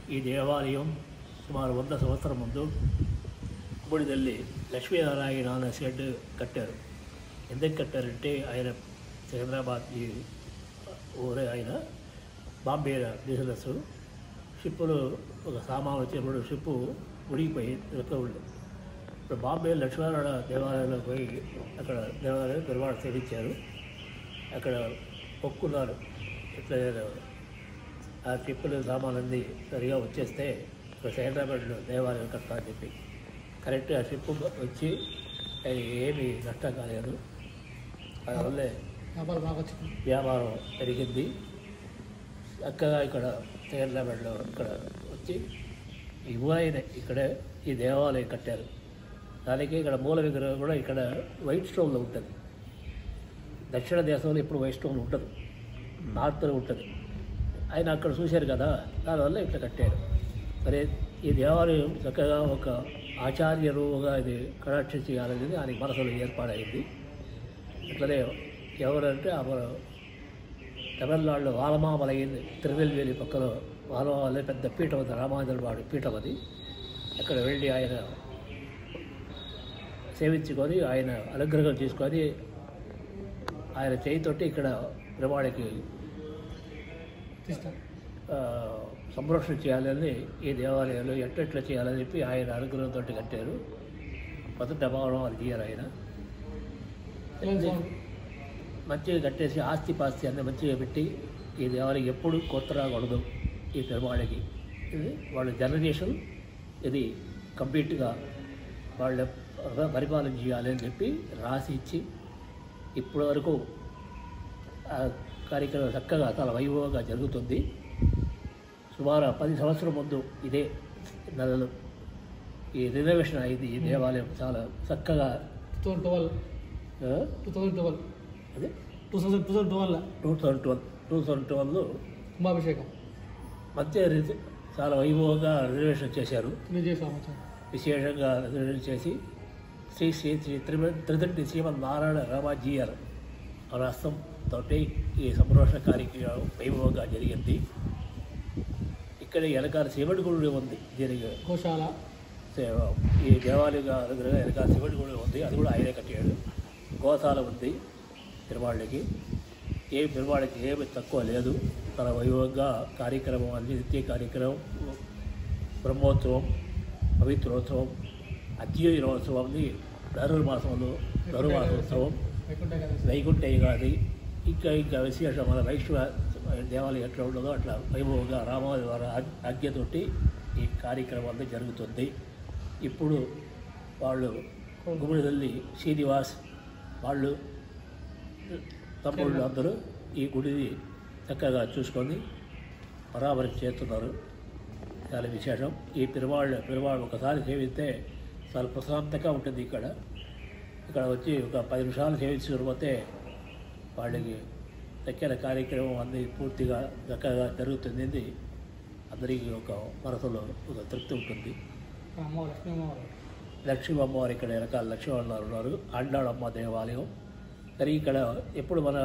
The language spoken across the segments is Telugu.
ఈ దేవాలయం సుమారు వంద సంవత్సరం ముందు బూడిదల్లి లక్ష్మీనారాయణ అనే షెడ్ కట్టారు ఎందుకు కట్టారంటే ఆయన సికింద్రాబాద్ ఈ ఊరే ఆయన బాంబే బిజినెస్ షిప్పులు ఒక సామాన్ వచ్చినప్పుడు షిప్పు మునిగిపోయి వెళ్తుంది ఇప్పుడు బాంబే లక్ష్మీనారాయణ దేవాలయంలో పోయి అక్కడ దేవాలయం నిర్మాణం సేవించారు అక్కడ ఒప్పుకున్నారు ఇట్లా ఆ షిప్పులు సామాన్లన్నీ సరిగా వచ్చేస్తే ఇక్కడ హైదరాబాద్లో దేవాలయం కడతా అని చెప్పి కరెక్ట్ ఆ షిప్ వచ్చి అది ఏమీ నష్టం కాలేదు అందువల్లే వ్యాపారం బాగా వచ్చింది వ్యాపారం పెరిగింది చక్కగా ఇక్కడ హైదరాబాద్లో ఇక్కడ వచ్చి ఈ ఊరైన ఇక్కడే ఈ దేవాలయం కట్టారు దానికి ఇక్కడ మూల విగ్రహం కూడా ఇక్కడ వైట్ స్టోన్లో ఉంటుంది దక్షిణ దేశంలో ఇప్పుడు వైట్ స్టోన్ ఉంటుంది నార్త్లో ఉంటుంది ఆయన అక్కడ చూశారు కదా దానివల్ల ఇట్లా కట్టారు సరే ఈ దేవాలయం చక్కగా ఒక ఆచార్యరుగా ఇది కటాక్ష చేయాలనేది ఆయనకి మనసులో ఏర్పాటైంది ఇట్లనే ఎవరంటే ఆ మన తమిళనాడులో వాలమామల అయింది తిరునెల్వేలి పక్కలో వాలమామలే పెద్ద పీఠం ఉంది రామాంజనవాడి పీఠం అది అక్కడ వెళ్ళి ఆయన సేవించుకొని ఆయన అనుగ్రహం చేసుకొని ఆయన చేయితోటి ఇక్కడ ప్రమాణికి తీస్తాం ఆ, సంరక్షణ చేయాలని ఈ దేవాలయాలు ఎట్లెట్లా చేయాలని చెప్పి ఆయన అనుగ్రహంతో కట్టారు మొదట భవనం అది తీయారు ఆయన ఎలా స్వామి మంచిగా కట్టేసి ఆస్తి పాస్తి అన్ని మంచిగా పెట్టి ఈ దేవాలయం ఎప్పుడు కొత్త రాకూడదు ఈ పెరుమాళకి ఇది వాళ్ళ జనరేషన్ ఇది కంప్లీట్గా వాళ్ళ పరిపాలన చేయాలి అని చెప్పి రాసి ఇచ్చి ఇప్పటి వరకు ఆ కార్యక్రమం చక్కగా చాలా వైభవంగా జరుగుతుంది సుమారు పది సంవత్సరం ముందు ఇదే నెలలు ఈ రినోవేషన్ అయింది ఈ దేవాలయం చాలా చక్కగా టూ థౌసండ్ ట్వెల్వ్ ఆ, టూ థౌసండ్ ట్వెల్వ్ అదే two thousand two thousand twelve two thousand twelve two thousand ట్వెల్వ్లో కుంభాభిషేకం మధ్య రిజ- చాలా వైభవంగా రిజర్వేషన్ చేశారు మీరు చేసాం వచ్చాం విశేషంగా రిజర్వేషన్ చేసి శ్రీ శ్రీ శ్రీ త్రిమ త్రిదండి శ్రీమన్ నారాయణ రామాజీయర్ రాష్ట్రంతో ఈ సంరక్షణ కార్యక్రమం వైభవంగా జరిగింది ఇక్కడ వెనకాల శివుడి గుడి ఉంది దీనికి గోశాల సేవ- ఈ దేవాలయ దగ్గర వెనకాల శివుడి గుడి ఉంది అది కూడా ఆయనే కట్టాడు గోశాల ఉంది తిరువాళ్ళకి ఏ తిరువాళ్ళకి ఏమి తక్కువ లేదు చాలా వైభవంగా కార్యక్రమం అన్ని నిత్య కార్యక్రమం బ్రహ్మోత్సవం పవిత్రోత్సవం అధ్యయనోత్సవం ధనుర్మాసంలో ధనుర్మాసోత్సవం వైకుంఠ కదా వైకుంఠ ఏకాది ఇంకా ఇంకా విశేషం మన వైష్ణవ దేవాలయం ఎట్లా ఉండదో అట్లా వైభవంగా రామాది వారి ఆజ్- ఆజ్ఞతోటి ఈ కార్యక్రమం అంతా జరుగుతుంది ఇప్పుడు వాళ్ళు గుమిడిదల్లి శ్రీనివాస్ వాళ్ళు తమ్ముళ్ళు అందరూ ఈ గుడిని చక్కగా చూసుకొని పరామరి చేస్తున్నారు చాలా విశేషం ఈ పెరువాళ్ళ పెరువాళ్ళు ఒకసారి సేవిస్తే చాలా ప్రశాంతంగా ఉంటుంది ఇక్కడ ఇక్కడ వచ్చి ఒక పది నిమిషాలు సేవించకపోతే వాళ్ళకి దగ్గర కార్యక్రమం అన్ని పూర్తిగా చక్కగా జరుగుతుంది ఇది అందరికీ ఒక మనసులో ఒక తృప్తి ఉంటుంది అమ్మవారు లక్ష్మీ అమ్మవారు లక్ష్మీ అమ్మవారు ఇక్కడ వెనకాల లక్ష్మీ అమ్మవారు ఉన్నారు ఆండాళమ్మ దేవాలయం సరే ఇక్కడ ఎప్పుడు మన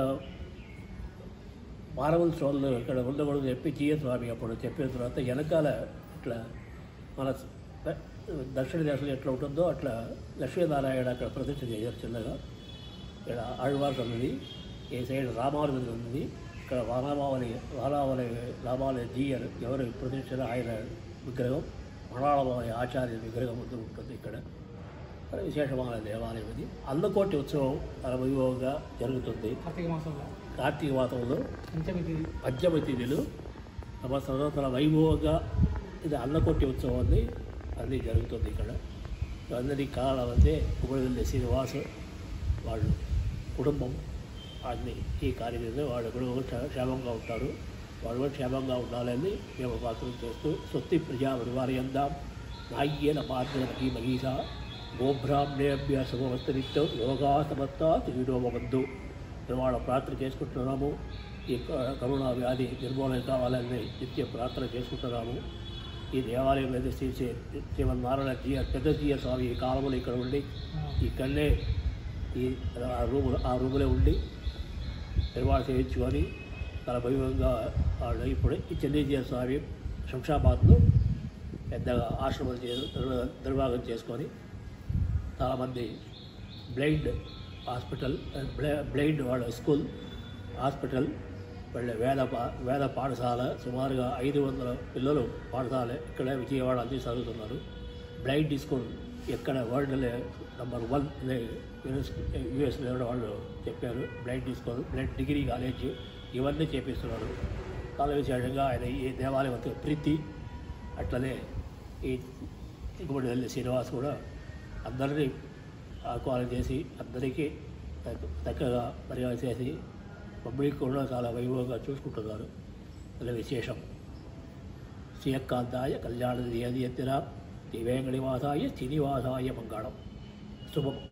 మానవుల సోళ్ళు ఇక్కడ ఉండకూడదు చెప్పి జీఎస్ స్వామి అప్పుడు చెప్పిన తర్వాత వెనకాల ఇట్లా మన ద- దక్షిణ దేశంలో ఎట్లా ఉంటుందో అట్లా లక్ష్మీనారాయణ అక్కడ ప్రతిష్ఠ చేశారు చిన్నగా ఇక్కడ ఆళ్వార్ ఉన్నది ఈ సైడ్ రామావళి ఉంది ఇక్కడ వానామావళి వానావళి రామావళి జీయర్ ఎవరు ప్రతిష్ఠ ఆయన విగ్రహం మణాళమావళి ఆచార్య విగ్రహం ముందు ఉంటుంది ఇక్కడ చాలా విశేషమైన దేవాలయం ఇది అల్లకోటి ఉత్సవం చాలా వైభవంగా జరుగుతుంది కార్తీక మాసంలో కార్తీక మాసంలో పంచమి తిథి పంచమ తిథులు సంవత్సరం చాలా వైభవంగా ఇది అన్నకొట్టి ఉత్సవం అది అది జరుగుతుంది ఇక్కడ అందరికీ కారణం అంటే కుబడిల్లి శ్రీనివాస్ వాళ్ళు కుటుంబం అన్ని ఈ కార్యక్రమంలో వాళ్ళు కూడా క్ష- క్షేమంగా ఉంటారు వాళ్ళు కూడా క్షేమంగా ఉండాలని మేము ప్రార్థన చేస్తూ స్వస్తి ప్రజా పరివార్యందాం నాయ్యేన పాత్రకి మహిష గోబ్రాహ్మణేభ్య శుభవస్తు నిత్యం యోగా సమస్త శ్రీడోమబంధు నిర్మాణ ప్రార్థన చేసుకుంటున్నాము ఈ క- కరోనా వ్యాధి నిర్మూలన కావాలని నిత్య ప్రార్థన చేసుకుంటున్నాము ఈ దేవాలయం మీద శ్రీ శ్రీ- శ్రీమన్నారాయణ జీయ పెద్ద జీయ స్వామి ఈ కాలంలో ఇక్కడ ఉండి ఇక్కడనే ఈ ఆ రూము ఆ రూములో ఉండి నిర్మాణం చేయించుకొని చాలా వైభవంగా వాళ్ళు ఇప్పుడు ఈ చెన్నై స్వామి శంషాబాద్లో పెద్దగా ఆశ్రమం చే నిర్వ- నిర్వాహకం చేసుకొని చాలామంది బ్లైండ్ హాస్పిటల్ బ్లై- బ్లైండ్ వాళ్ళ స్కూల్ హాస్పిటల్ వాళ్ళ వేద పా వేద పాఠశాల సుమారుగా ఐదు వందల పిల్లలు పాఠశాల ఇక్కడ విజయవాడ అన్ని చదువుతున్నారు బ్లైండ్ స్కూల్ ఎక్కడ వరల్డ్లో నెంబర్ వన్ యూఎస్లో వాళ్ళు చెప్పారు blind school blind degree college ఇవన్నీ చేపిస్తున్నారు చాలా విశేషంగా ఆయన ఈ దేవాలయం అంతా ప్రీతి అట్లనే ఈ ఇంకొకటి వెళ్ళి శ్రీనివాస్ కూడా అందరినీ ఆహ్వానం చేసి అందరికీ చక్క- చక్కగా మర్యాద చేసి పబ్లిక్ కూడా చాలా వైభవంగా చూసుకుంటున్నారు అది విశేషం శ్రీయకాంతాయ కళ్యాణ దియదియతిరా దివేంగళివాసాయ శ్రీనివాసాయ మంగళం శుభం